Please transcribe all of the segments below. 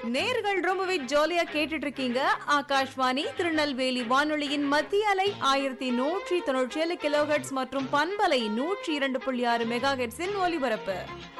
நேர்கள் ரொம்பவே ஜாலியா கேட்டுட்டு இருக்கீங்க ஆகாஷ்வாணி திருநெல்வேலி வானொலியின் மத்திய அலை ஆயிரத்தி நூற்றி தொண்ணூற்றி ஏழு கிலோஹெட்ஸ் மற்றும் பண்பலை நூற்றி இரண்டு புள்ளி ஆறு மெகா ஹெட்ஸின் ஒலிபரப்பு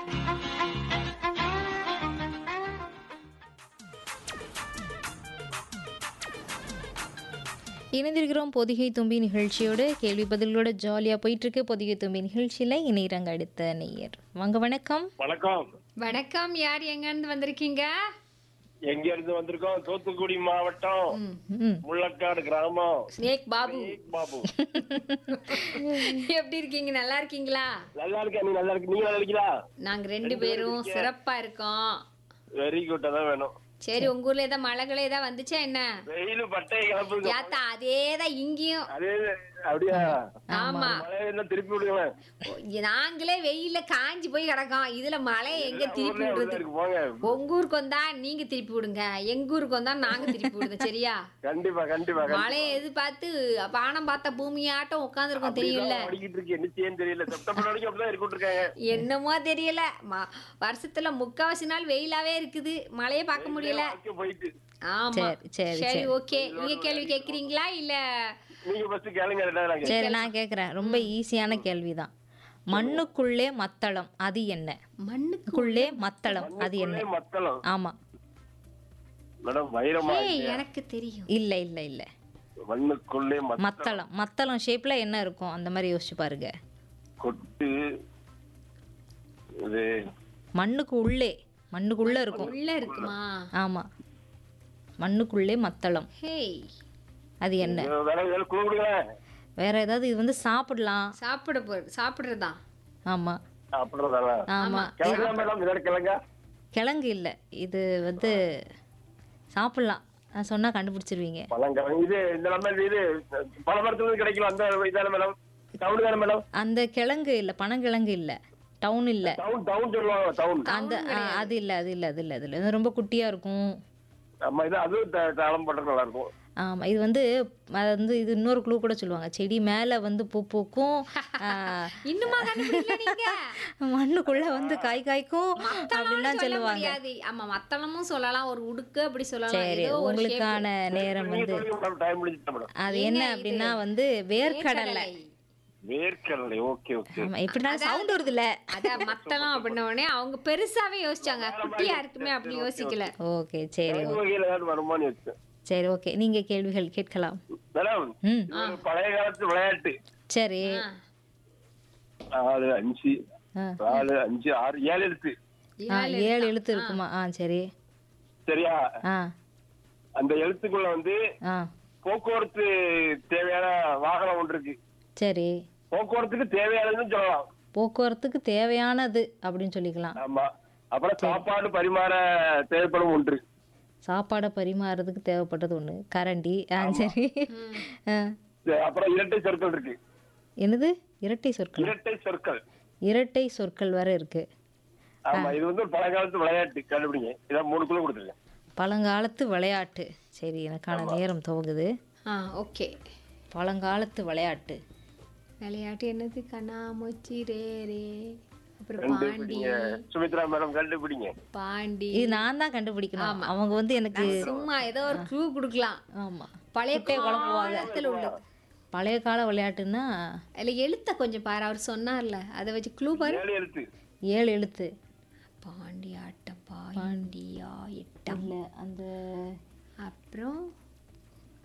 இணைந்திருக்கிறோம் பொதிகை தும்பி நிகழ்ச்சியோட கேள்வி பதில்களோட ஜாலியாக போயிட்டுருக்கு பொதிகை தும்பி நிகழ்ச்சியில் இணையரங்க அடுத்த நேயர் வாங்க வணக்கம் வணக்கம் வணக்கம் யார் எங்க இருந்து வந்திருக்கீங்க எங்க இருந்து வந்திருக்கோம் தூத்துக்குடி மாவட்டம் ம் முள்ளக்காடு கிராமம் ஸ்னேக் பாபு ஏக் பாபு எப்படி இருக்கீங்க நல்லா இருக்கீங்களா நல்லா இருக்கா நீ நல்லா இருக்கு நீங்க நல்லா இருக்கீங்களா நாங்க ரெண்டு பேரும் சிறப்பா இருக்கோம் வெரி குட் அதான் வேணும் சரி உங்க ஊர்ல ஏதாவது மழைகளை ஏதாவது வந்துச்சா என்ன வெயில் பட்டையை கிளப்புங்க யாத்தா அதேதான் இங்கேயும் அதே அப்படியா ஆமா மழை என்ன திருப்பி விடுங்களேன் நாங்களே வெயில்ல காஞ்சி போய் கிடக்கோம் இதுல மழை எங்க திருப்பி ஊர்ல விடுறது இருக்கு போங்க உங்க ஊருக்கு வந்தா நீங்க திருப்பி விடுங்க எங்க ஊருக்கு வந்தா நாங்க திருப்பி விடுங்க சரியா கண்டிப்பா கண்டிப்பா கண்டிப்பா. மழையை எதிர்பார்த்து வானம் பார்த்த பூமியாட்டம் உட்காந்துருக்கோம் தெரியும்ல அப்படிதான் ஓடிக்கிட்டு இருக்கு என்ன செய்யன்னு தெரியல செப்டம்பர் வரைக்கும் அப்படிதான் இருக்கிட்டு இருக்காங்க என்னமோ தெரியல ம- வருஷத்துல முக்காவாசி நாள் வெயிலாவே இருக்குது மழையை பார்க்க முடியல வாழ்க்கை போயிட்டு ஆமா சரி, சரி, சரி சரி. ஓகே நீங்க கேள்வி கேக்குறீங்களா இல்ல நீங்க ஃபர்ஸ்ட் கேளுங்க ரெண்டாவது நாங்க சரி நான் கேட்குறேன் ரொம்ப ஈஸியான கேள்வி தான் மண்ணுக்குள்ளே மத்தளம் அது என்ன மண்ணுக்கு குள்ளே மத்தளம் அது என்ன மண்ணுக்குள்ளே மத்தளம் ஆமா மேடம் வைரமா ஏய் எனக்கு தெரியும் இல்லை இல்லை இல்லை மண்ணுக்குள்ளே மத்தளம் மத்தளம் மத்தளம் ஷேப்ல என்ன இருக்கும் அந்த மாதிரி யோசிச்சு பாருங்க கொட்டு இது மண்ணுக்கு உள்ளே மண்ணுக்குள்ள இருக்கும் உள்ள இருக்குமா ஆமா மண்ணுக்குள்ளே மத்தளம் ஹேய் அது என்ன வேற வேற குழு கொடுங்களேன் வேற ஏதாவது இது வந்து சாப்பிடலாம் சாப்பிட போ சாப்பிடுறதா ஆமா அப்படின்றதானா ஆமா கிழங்கா மேடம் இதோட கிழங்கா கிழங்கு இல்லை இது வந்து சாப்பிடலாம் நான் சொன்னா கண்டுபிடிச்சிருவீங்க பழங்கிழங்கு இது இந்த நம்ம இது பல மரத்துல கிடைக்கும் அந்த இதான மேடம் டவுன் தானே மேடம் அந்த கிழங்கு இல்லை பனங்கிழங்கு இல்லை டவுன் இல்லை டவுன் டவுன் சொல்லுவாங்க டவுன் அந்த ஆ, அது இல்லை அது இல்லை அது இல்லை அது இல்லை இது ரொம்ப குட்டியா இருக்கும் நம்ம இது அதுவும் த- தாளம் பண்றது நல்லா இருக்கும் ஆமா இது வந்து அது வந்து இது இன்னொரு க்ளூ கூட சொல்லுவாங்க செடி மேல வந்து பூ பூக்கும் ஆ, இன்னுமா கண்டுபிடிக்கல நீங்க மண்ணுக்குள்ள வந்து காய் காய்க்கும் மத்தளம்னு அப்படின்லாம் சொல்ல சொல்லுவாங்க முடியாது ஆமா மத்தளமும் சொல்லலாம் ஒரு உடுக்கு அப்படி சொல்லலாம் சரி ஏதோ ஒரு shape. உங்களுக்கான நேரம் நீங்க வந்து சொல்லுங்க மேடம் டைம் முடிஞ்சுட்டா மேடம் அது என்ன அப்படின்னா வந்து வேர்க்கடலை வேர்க்கடலை ஓகே ஓகே ஆமா எப்படின்னா சவுண்ட் வருதுல்ல அதான் மத்தளம் அப்படின்ன உடனே அவங்க பெருசாவே யோசிச்சாங்க குட்டியா இருக்குமே அப்படி யோசிக்கல ஓகே சரி கிழங்கு வகையில ஏதாவது வருமானு வச்சு சரி ஓகே நீங்க கேள்விகள் கேட்கலாம் மேடம் ம் இது ஒரு பழைய காலத்து விளையாட்டு சரி நாலு அஞ்சு ஆ. நாலு அஞ்சு ஆறு ஏழு எழுத்து ஆ ஏழு எழுத்து இருக்குமா ஆ சரி சரியா ஆ அந்த எழுத்துக்குள்ள வந்து ஆ போக்குவரத்து தேவையான வாகனம் ஒன்று இருக்கு சரி போக்குவரத்துக்கு தேவையானதுன்னு சொல்லலாம் போக்குவரத்துக்கு தேவையானது அப்படின்னு சொல்லிக்கலாம் ஆமா அப்புறம் சாப்பாடு பரிமாற தேவைப்படும் ஒன்று சாப்பாடை பரிமாறுறதுக்கு தேவைப்பட்டது ஒன்று கரண்டி ஆ சரி ஆ. சரி, அப்புறம் இரட்டை சொற்கள் இருக்கு என்னது இரட்டை சொற்கள் இரட்டை சொற்கள் இரட்டை சொற்கள் வேற இருக்கு ஆமா இது வந்து ஒரு பழங்காலத்து விளையாட்டு கண்டுபிடிங்க இதான் மூணு குழு கொடுத்துருக்கேன் பழங்காலத்து விளையாட்டு சரி எனக்கான நேரம் துவங்குது ஆ ஓகே பழங்காலத்து விளையாட்டு விளையாட்டு என்னது கண்ணாமூச்சி ரே ரே அப்புறம் ரெண்டு பாண்டி பிடிங்க சுமித்ரா மேடம் கண்டுபிடிங்க பாண்டி இது நான் தான் கண்டுபிடிக்கணும் அவங்க வந்து எனக்கு சும்மா ஏதோ ஒரு க்ளூ கொடுக்கலாம் ஆமா பழைய குட்டையை குழப்புவாங்க. காலத்துல உள்ளது பழைய கால விளையாட்டுன்னா அதுல எழுத்த கொஞ்சம் பாரு அவர் சொன்னார்ல அதை வச்சு க்ளூ பாரு ஏழு எழுத்து ஏழு எழுத்து பாண்டி ஆட்டம் பாண்டியா எட்டம் இல்ல அந்த அப்புறம்